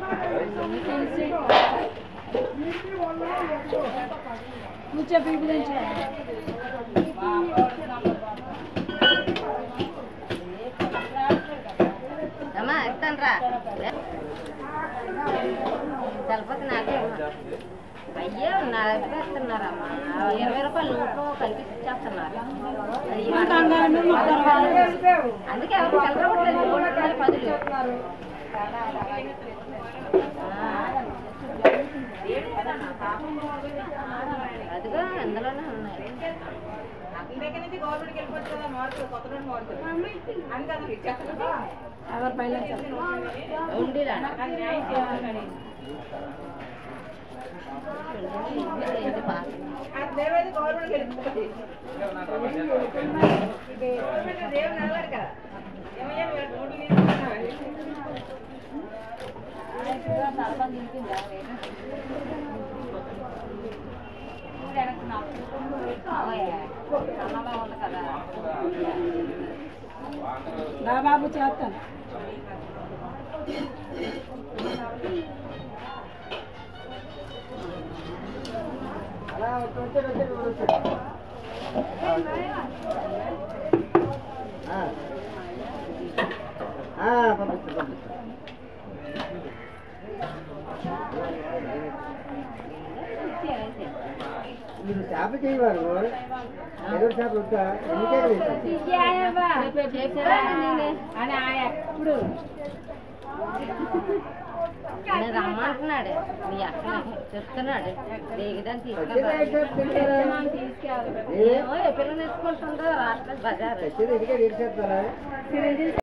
కూర్చో పీపు నుంచి అమ్మా ఇస్తాను రా చలపతి నాకే అమ్మా. అయ్యో నా దగ్గర ఇస్తున్నారమ్మా ఆ ఇరవై రూపాయలు నోట్లో కలిపి ఇచ్చేస్తున్నారు అది అందుకే ఎవరు కలరవట్లేదు మూడు రూపాయలు పదులు అదిగో అందులోనే ఉన్నాయి ఎవరు పైన ఉండిరా ఇది పాస్ రా బాబు చేస్తాను పంపిస్తాను పంపిస్తాను మీరు చేప చేయవారు ఏదో చేప ఉంటా ఎన్నికే అని ఆయన ఇప్పుడు నేను రమ్మంటున్నాడు మీ అక్క చెప్తున్నాడు దిగదని తీసుకెళ్ళి ఏమో ఎప్పుడు నేర్చుకుంటుందో రాష్ట్ర బజారు వచ్చేది ఎన్నికే చేస్తారా